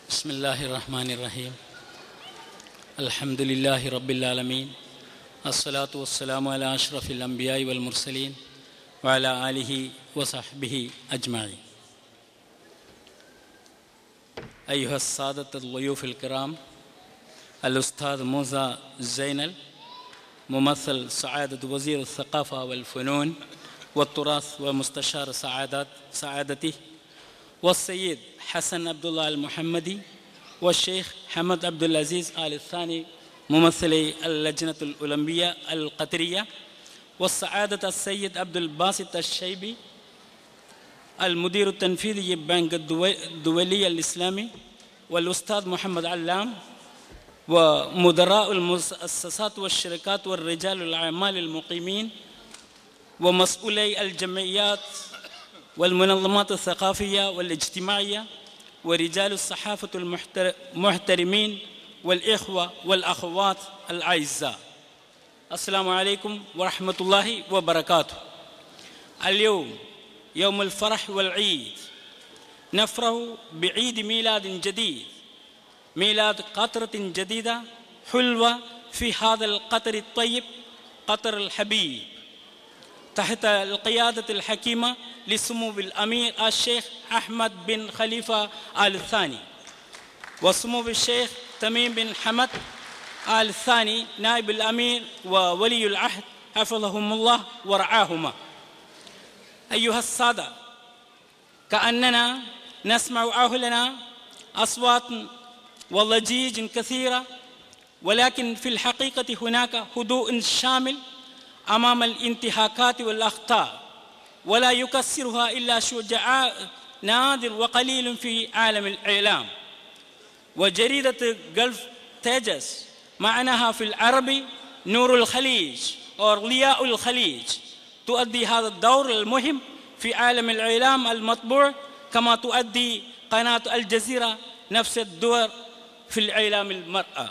بسم الله الرحمن الرحيم الحمد لله رب العالمين الصلاة والسلام على أشرف الأنبياء والمرسلين وعلى آله وصحبه أجمعين أيها السادة الضيوف الكرام الأستاذ موسى زينل ممثل سعادة وزير الثقافة والفنون والتراث ومستشار سعادات سعادته والسيد حسن عبد الله المحمدي والشيخ حمد عبد العزيز آل الثاني ممثلي اللجنة الأولمبية القطرية والسعادة السيد عبد الباسط الشيبي المدير التنفيذي بنك الدو- الدولي الإسلامي والأستاذ محمد علام ومدراء المؤسسات والشركات والرجال الأعمال المقيمين ومسؤولي الجمعيات والمنظمات الثقافية والاجتماعية ورجال الصحافة المحتر- المحترمين والإخوة والأخوات الأعزاء السلام عليكم ورحمة الله وبركاته اليوم يوم الفرح والعيد نفرح بعيد ميلاد جديد ميلاد قطرة جديدة حلوة في هذا القطر الطيب قطر الحبيب تحت القيادة الحكيمة لسمو الأمير الشيخ أحمد بن خليفة آل الثاني وسمو الشيخ تميم بن حمد آل الثاني نائب الأمير وولي العهد حفظهم الله ورعاهما أيها السادة كأننا نسمع أهلنا أصوات وضجيج كثيرة ولكن في الحقيقة هناك هدوء شامل أمام الانتهاكات والأخطاء ولا يكسرها إلا شجعاء نادر وقليل في عالم الإعلام وجريدة جلف تيجس معناها في العربي نور الخليج أو ضياء الخليج تؤدي هذا الدور المهم في عالم الإعلام المطبوع كما تؤدي قناة الجزيرة نفس الدور في الإعلام المرأة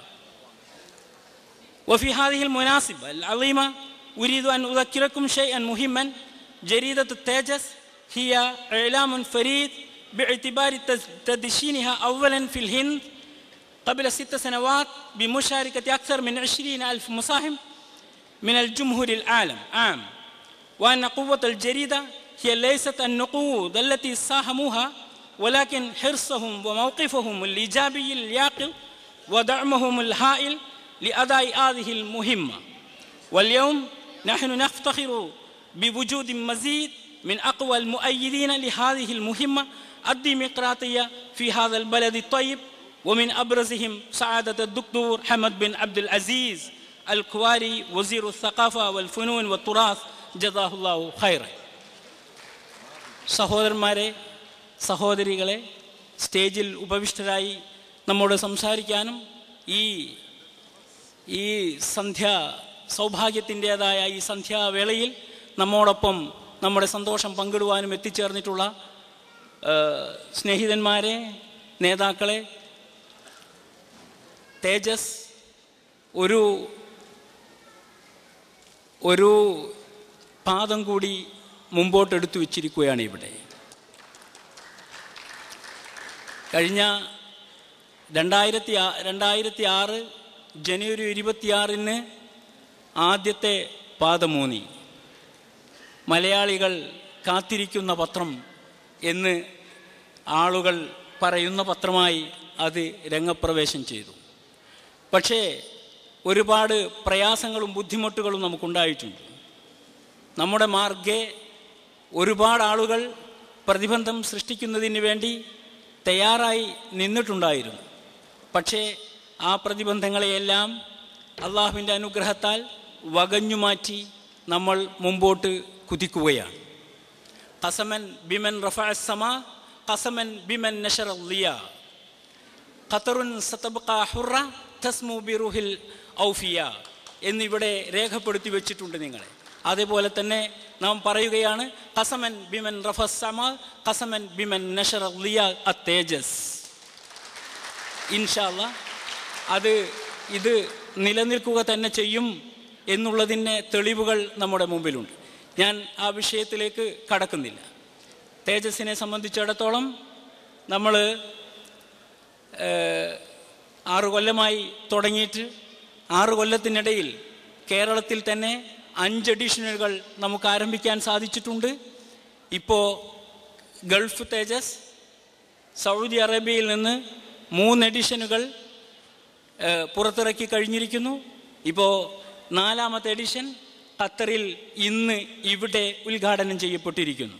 وفي هذه المناسبة العظيمة أريد أن أذكركم شيئا مهما جريدة التاجس هي إعلام فريد باعتبار تز- تدشينها أولا في الهند قبل ست سنوات بمشاركة أكثر من عشرين ألف مساهم من الجمهور العالم عام وأن قوة الجريدة هي ليست النقود التي ساهموها ولكن حرصهم وموقفهم الإيجابي الياقظ ودعمهم الهائل لأداء هذه المهمة واليوم نحن نفتخر بوجود مزيد من أقوى المؤيدين لهذه المهمة الديمقراطية في هذا البلد الطيب ومن أبرزهم سعادة الدكتور حمد بن عبد العزيز الكواري وزير الثقافة والفنون والتراث جزاه الله خيرا സഹോദരന്മാരെ സഹോദരികളെ സ്റ്റേജിൽ ഉപവിഷ്ടരായി നമ്മോട് സംസാരിക്കാനും ഈ ഈ സന്ധ്യ സൗഭാഗ്യത്തിൻ്റെതായ ഈ സന്ധ്യാവേളയിൽ നമ്മോടൊപ്പം നമ്മുടെ സന്തോഷം പങ്കിടുവാനും എത്തിച്ചേർന്നിട്ടുള്ള ആ, സ്നേഹിതന്മാരെ നേതാക്കളെ തേജസ് ഒരു ഒരു പാദം കൂടി മുമ്പോട്ടെടുത്തു വച്ചിരിക്കുകയാണ് ഇവിടെ കഴിഞ്ഞ രണ്ടായിരത്തി ആ- രണ്ടായിരത്തി ആറ് ജനുവരി ഇരുപത്തിയാറിന് ആദ്യത്തെ പാദമൂന്നി മലയാളികൾ കാത്തിരിക്കുന്ന പത്രം എന്ന് ആളുകൾ പറയുന്ന പത്രമായി അത് രംഗപ്രവേശം ചെയ്തു പക്ഷേ ഒരുപാട് പ്രയാസങ്ങളും ബുദ്ധിമുട്ടുകളും നമുക്കുണ്ടായിട്ടുണ്ട് നമ്മുടെ മാർഗെ ഒരുപാട് ആളുകൾ പ്രതിബന്ധം സൃഷ്ടിക്കുന്നതിന് വേണ്ടി തയ്യാറായി നിന്നിട്ടുണ്ടായിരുന്നു പക്ഷേ ആ പ്രതിബന്ധങ്ങളെയെല്ലാം അള്ളാഹുവിൻ്റെ അനുഗ്രഹത്താൽ വകഞ്ഞു മാറ്റി നമ്മൾ മുമ്പോട്ട് കുതിക്കുകയാണ് കസമൻ ബിമൻ റഫ സമ കസമൻ ബിമൻ നഷർ ലിയ ഖത്തറുൻ സതബ്ക ഹുറ തസ്മു ബിറുഹിൽ ഔഫിയ എന്നിവിടെ രേഖപ്പെടുത്തി വെച്ചിട്ടുണ്ട് നിങ്ങളെ അതേപോലെ തന്നെ നാം പറയുകയാണ് കസമൻ ബിമൻ റഫ സമ കസമൻ ബിമൻ നഷർ ലിയ അ തേജസ് ഇൻഷാല്ല അത് ഇത് നിലനിൽക്കുക തന്നെ ചെയ്യും എന്നുള്ളതിന് തെളിവുകൾ നമ്മുടെ മുമ്പിലുണ്ട് ഞാൻ ആ വിഷയത്തിലേക്ക് കടക്കുന്നില്ല തേജസ്സിനെ സംബന്ധിച്ചിടത്തോളം നമ്മൾ ഏഹ്, ആറ് കൊല്ലമായി തുടങ്ങിയിട്ട് ആറ് കൊല്ലത്തിനിടയിൽ കേരളത്തിൽ തന്നെ അഞ്ച് എഡിഷനുകൾ നമുക്ക് ആരംഭിക്കാൻ സാധിച്ചിട്ടുണ്ട് ഇപ്പോൾ ഗൾഫ് തേജസ് സൗദി അറേബ്യയിൽ നിന്ന് മൂന്ന് എഡിഷനുകൾ ഏഹ്, പുറത്തിറക്കി കഴിഞ്ഞിരിക്കുന്നു ഇപ്പോൾ നാലാമത്തെ എഡിഷൻ ഖത്തറിൽ ഇന്ന് ഇവിടെ ഉദ്ഘാടനം ചെയ്യപ്പെട്ടിരിക്കുന്നു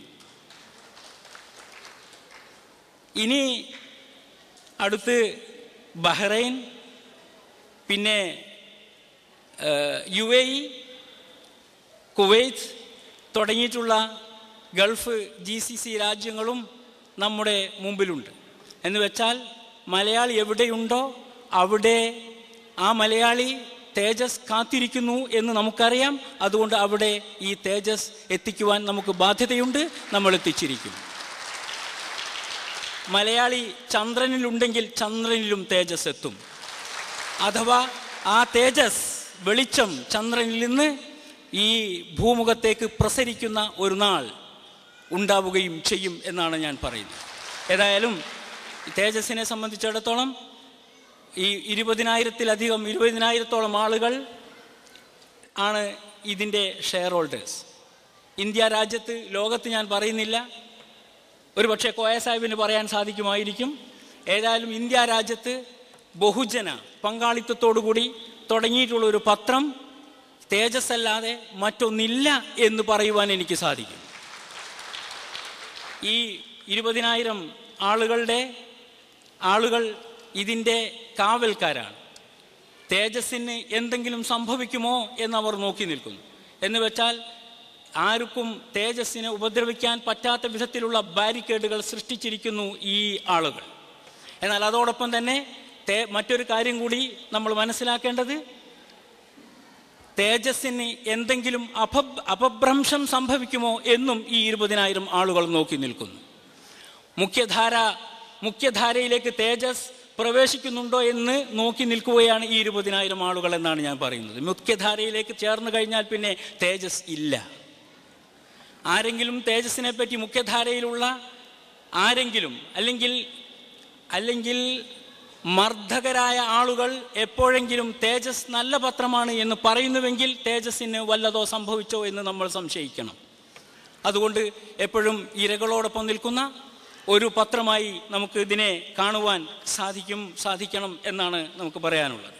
ഇനി അടുത്ത് ബഹ്റൈൻ പിന്നെ യു എ ഇ കുവൈത്ത് തുടങ്ങിയിട്ടുള്ള ഗൾഫ് ജി സി സി രാജ്യങ്ങളും നമ്മുടെ മുമ്പിലുണ്ട് എന്ന് വെച്ചാൽ മലയാളി എവിടെയുണ്ടോ അവിടെ ആ മലയാളി തേജസ് കാത്തിരിക്കുന്നു എന്ന് നമുക്കറിയാം അതുകൊണ്ട് അവിടെ ഈ തേജസ് എത്തിക്കുവാൻ നമുക്ക് ബാധ്യതയുണ്ട് നമ്മൾ എത്തിച്ചിരിക്കും മലയാളി ചന്ദ്രനിലുണ്ടെങ്കിൽ ചന്ദ്രനിലും തേജസ് എത്തും അഥവാ ആ തേജസ് വെളിച്ചം ചന്ദ്രനിൽ നിന്ന് ഈ ഭൂമുഖത്തേക്ക് പ്രസരിക്കുന്ന ഒരു നാൾ ഉണ്ടാവുകയും ചെയ്യും എന്നാണ് ഞാൻ പറയുന്നത് ഏതായാലും ഈ തേജസ്സിനെ സംബന്ധിച്ചിടത്തോളം ഈ ഇരുപതിനായിരത്തിലധികം ഇരുപതിനായിരത്തോളം ആളുകൾ ആണ് ഇതിൻ്റെ ഷെയർ ഹോൾഡേഴ്സ് ഇന്ത്യ രാജ്യത്ത് ലോകത്ത് ഞാൻ പറയുന്നില്ല ഒരു പക്ഷേ കോയ സാഹിബിന് പറയാൻ സാധിക്കുമായിരിക്കും ഏതായാലും ഇന്ത്യ രാജ്യത്ത് ബഹുജന പങ്കാളിത്തത്തോടുകൂടി തുടങ്ങിയിട്ടുള്ള ഒരു പത്രം തേജസ് അല്ലാതെ മറ്റൊന്നില്ല എന്ന് പറയുവാൻ എനിക്ക് സാധിക്കും ഈ ഇരുപതിനായിരം ആളുകളുടെ ആളുകൾ ഇതിൻ്റെ കാവൽക്കാരാണ് തേജസ്സിന് എന്തെങ്കിലും സംഭവിക്കുമോ എന്നവർ നോക്കി നിൽക്കുന്നു എന്ന് വെച്ചാൽ ആർക്കും തേജസ്സിനെ ഉപദ്രവിക്കാൻ പറ്റാത്ത വിധത്തിലുള്ള ബാരിക്കേഡുകൾ സൃഷ്ടിച്ചിരിക്കുന്നു ഈ ആളുകൾ എന്നാൽ അതോടൊപ്പം തന്നെ തേ മറ്റൊരു കാര്യം കൂടി നമ്മൾ മനസ്സിലാക്കേണ്ടത് തേജസ്സിന് എന്തെങ്കിലും അപ അപഭ്രംശം സംഭവിക്കുമോ എന്നും ഈ ഇരുപതിനായിരം ആളുകൾ നോക്കി നിൽക്കുന്നു മുഖ്യധാര മുഖ്യധാരയിലേക്ക് തേജസ് പ്രവേശിക്കുന്നുണ്ടോ എന്ന് നോക്കി നിൽക്കുകയാണ് ഈ ഇരുപതിനായിരം ആളുകൾ എന്നാണ് ഞാൻ പറയുന്നത് മുഖ്യധാരയിലേക്ക് ചേർന്ന് കഴിഞ്ഞാൽ പിന്നെ തേജസ് ഇല്ല ആരെങ്കിലും തേജസ്സിനെ പറ്റി മുഖ്യധാരയിലുള്ള ആരെങ്കിലും അല്ലെങ്കിൽ അല്ലെങ്കിൽ മർദ്ദകരായ ആളുകൾ എപ്പോഴെങ്കിലും തേജസ് നല്ല പത്രമാണ് എന്ന് പറയുന്നുവെങ്കിൽ തേജസ്സിന് വല്ലതോ സംഭവിച്ചോ എന്ന് നമ്മൾ സംശയിക്കണം അതുകൊണ്ട് എപ്പോഴും ഇരകളോടൊപ്പം നിൽക്കുന്ന ഒരു പത്രമായി നമുക്ക് ഇതിനെ കാണുവാൻ സാധിക്കും സാധിക്കണം എന്നാണ് നമുക്ക് പറയാനുള്ളത്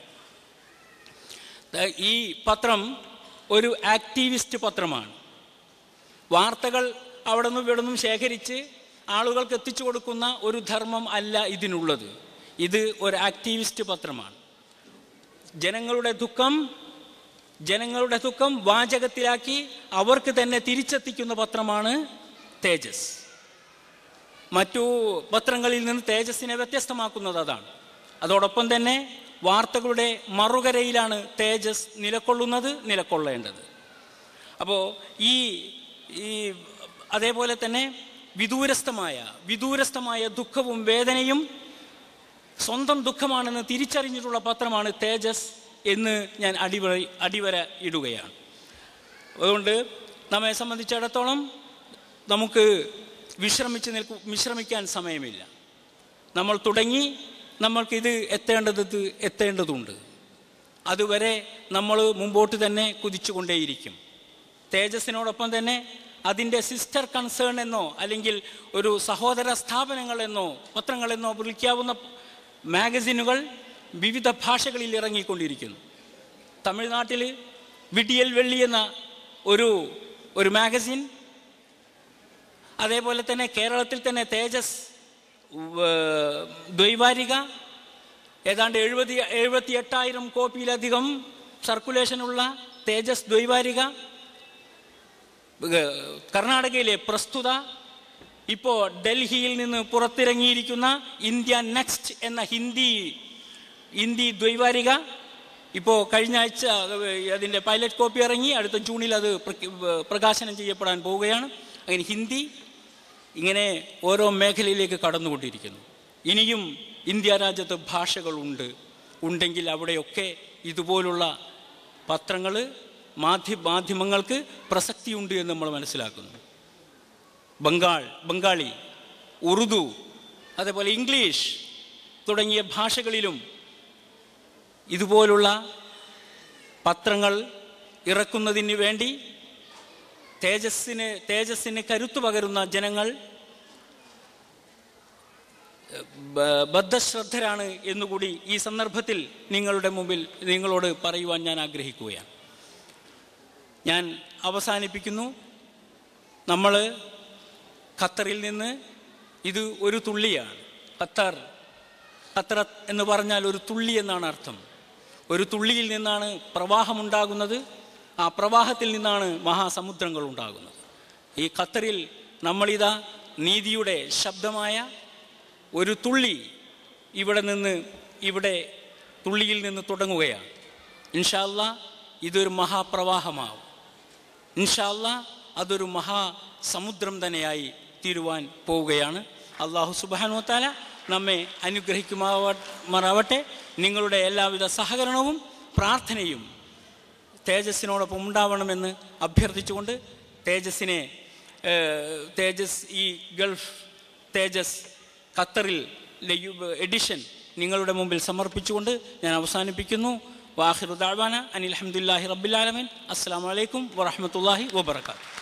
ദ- ഈ പത്രം ഒരു ആക്ടിവിസ്റ്റ് പത്രമാണ് വാർത്തകൾ അവിടെ നിന്നും ഇവിടെ നിന്നും ശേഖരിച്ച് ആളുകൾക്ക് എത്തിച്ചു കൊടുക്കുന്ന ഒരു ധർമ്മം അല്ല ഇതിനുള്ളത് ഇത് ഒരു ആക്ടിവിസ്റ്റ് പത്രമാണ് ജനങ്ങളുടെ ദുഃഖം ജനങ്ങളുടെ ദുഃഖം വാചകത്തിലാക്കി അവർക്ക് തന്നെ തിരിച്ചെത്തിക്കുന്ന പത്രമാണ് തേജസ് മറ്റു പത്രങ്ങളിൽ നിന്ന് തേജസ്സിനെ വ്യത്യസ്തമാക്കുന്നത് അതാണ് അതോടൊപ്പം തന്നെ വാർത്തകളുടെ മറുകരയിലാണ് തേജസ് നിലകൊള്ളുന്നത് നിലകൊള്ളേണ്ടത് അപ്പോൾ ഈ ഈ അതേപോലെ തന്നെ വിദൂരസ്ഥമായ വിദൂരസ്ഥമായ ദുഃഖവും വേദനയും സ്വന്തം ദുഃഖമാണെന്ന് തിരിച്ചറിഞ്ഞിട്ടുള്ള പത്രമാണ് തേജസ് എന്ന് ഞാൻ അടിവര അടിവര ഇടുകയാണ് അതുകൊണ്ട് നമ്മെ സംബന്ധിച്ചിടത്തോളം നമുക്ക് വിശ്രമിച്ച് നിൽക്കു വിശ്രമിക്കാൻ സമയമില്ല നമ്മൾ തുടങ്ങി നമ്മൾക്കിത് എത്തേണ്ടത് എത്തേണ്ടതുണ്ട് അതുവരെ നമ്മൾ മുമ്പോട്ട് തന്നെ കുതിച്ചുകൊണ്ടേയിരിക്കും തേജസ്സിനോടൊപ്പം തന്നെ അതിൻ്റെ സിസ്റ്റർ കൺസേൺ എന്നോ അല്ലെങ്കിൽ ഒരു സഹോദര സ്ഥാപനങ്ങൾ എന്നോ പത്രങ്ങളെന്നോ വിളിക്കാവുന്ന മാഗസിനുകൾ വിവിധ ഭാഷകളിൽ ഇറങ്ങിക്കൊണ്ടിരിക്കുന്നു തമിഴ്നാട്ടിൽ വിഡിയൽ വെള്ളി എന്ന ഒരു ഒരു മാഗസിൻ അതേപോലെ തന്നെ കേരളത്തിൽ തന്നെ തേജസ് ഏർ, ദ്വൈവാരിക ഏതാണ്ട് എഴുപത്തി എഴുപത്തി എട്ടായിരം കോപ്പിയിലധികം സർക്കുലേഷനുള്ള തേജസ് ദ്വൈവാരിക ഏർ, കർണാടകയിലെ പ്രസ്തുത ഇപ്പോൾ ഡൽഹിയിൽ നിന്ന് പുറത്തിറങ്ങിയിരിക്കുന്ന ഇന്ത്യ നെക്സ്റ്റ് എന്ന ഹിന്ദി ഹിന്ദി ദ്വൈവാരിക ഇപ്പോൾ കഴിഞ്ഞ ആഴ്ച അതിൻ്റെ പൈലറ്റ് കോപ്പി ഇറങ്ങി അടുത്ത ജൂണിൽ അത് പ്രഖ്യ- പ്രകാശനം ചെയ്യപ്പെടാൻ പോവുകയാണ് അങ്ങനെ ഹിന്ദി ഇങ്ങനെ ഓരോ മേഖലയിലേക്ക് കടന്നുകൊണ്ടിരിക്കുന്നു ഇനിയും ഇന്ത്യ രാജ്യത്ത് ഭാഷകളുണ്ട് ഉണ്ടെങ്കിൽ അവിടെയൊക്കെ ഇതുപോലുള്ള പത്രങ്ങൾ മാധ്യ മാധ്യമങ്ങൾക്ക് പ്രസക്തിയുണ്ട് എന്ന് നമ്മൾ മനസ്സിലാക്കുന്നു ബംഗാൾ ബംഗാളി ഉറുദു അതേപോലെ ഇംഗ്ലീഷ് തുടങ്ങിയ ഭാഷകളിലും ഇതുപോലുള്ള പത്രങ്ങൾ ഇറക്കുന്നതിന് വേണ്ടി തേജസ്സിന് തേജസ്സിന് കരുത്തു പകരുന്ന ജനങ്ങൾ ബ- ബദ്ധശ്രദ്ധരാണ് എന്നുകൂടി ഈ സന്ദർഭത്തിൽ നിങ്ങളുടെ മുമ്പിൽ നിങ്ങളോട് പറയുവാൻ ഞാൻ ആഗ്രഹിക്കുകയാണ് ഞാൻ അവസാനിപ്പിക്കുന്നു നമ്മൾ ഖത്തറിൽ നിന്ന് ഇത് ഒരു തുള്ളിയാണ് ഖത്തർ ഖത്തർ എന്ന് പറഞ്ഞാൽ ഒരു തുള്ളി എന്നാണ് അർത്ഥം ഒരു തുള്ളിയിൽ നിന്നാണ് പ്രവാഹമുണ്ടാകുന്നത് ആ പ്രവാഹത്തിൽ നിന്നാണ് മഹാസമുദ്രങ്ങൾ ഉണ്ടാകുന്നത് ഈ ഖത്തറിൽ നമ്മളിതാ നീതിയുടെ ശബ്ദമായ ഒരു തുള്ളി ഇവിടെ നിന്ന് ഇവിടെ തുള്ളിയിൽ നിന്ന് തുടങ്ങുകയാണ് ഇൻഷാല്ല ഇതൊരു മഹാപ്രവാഹമാവും ഇൻഷാല്ല അതൊരു മഹാസമുദ്രം തന്നെയായി തീരുവാൻ പോവുകയാണ് അള്ളാഹു സുബാനുവത്താല നമ്മെ അനുഗ്രഹിക്കുമാറാവട്ടെ നിങ്ങളുടെ എല്ലാവിധ സഹകരണവും പ്രാർത്ഥനയും തേജസ്സിനോടൊപ്പം ഉണ്ടാവണമെന്ന് അഭ്യർത്ഥിച്ചുകൊണ്ട് തേജസ്സിനെ ഏഹ്, തേജസ് ഈ ഗൾഫ് തേജസ് ഖത്തറിൽ എഡിഷൻ നിങ്ങളുടെ മുമ്പിൽ സമർപ്പിച്ചുകൊണ്ട് ഞാൻ അവസാനിപ്പിക്കുന്നു വാഹിറു ദാവാന അനിൽ അഹമ്മദില്ലാഹി റബ്ബിലാലമൻ അസ്സാം വലൈക്കും വറഹമത്തല്ലാഹി വബർക്കാത്തു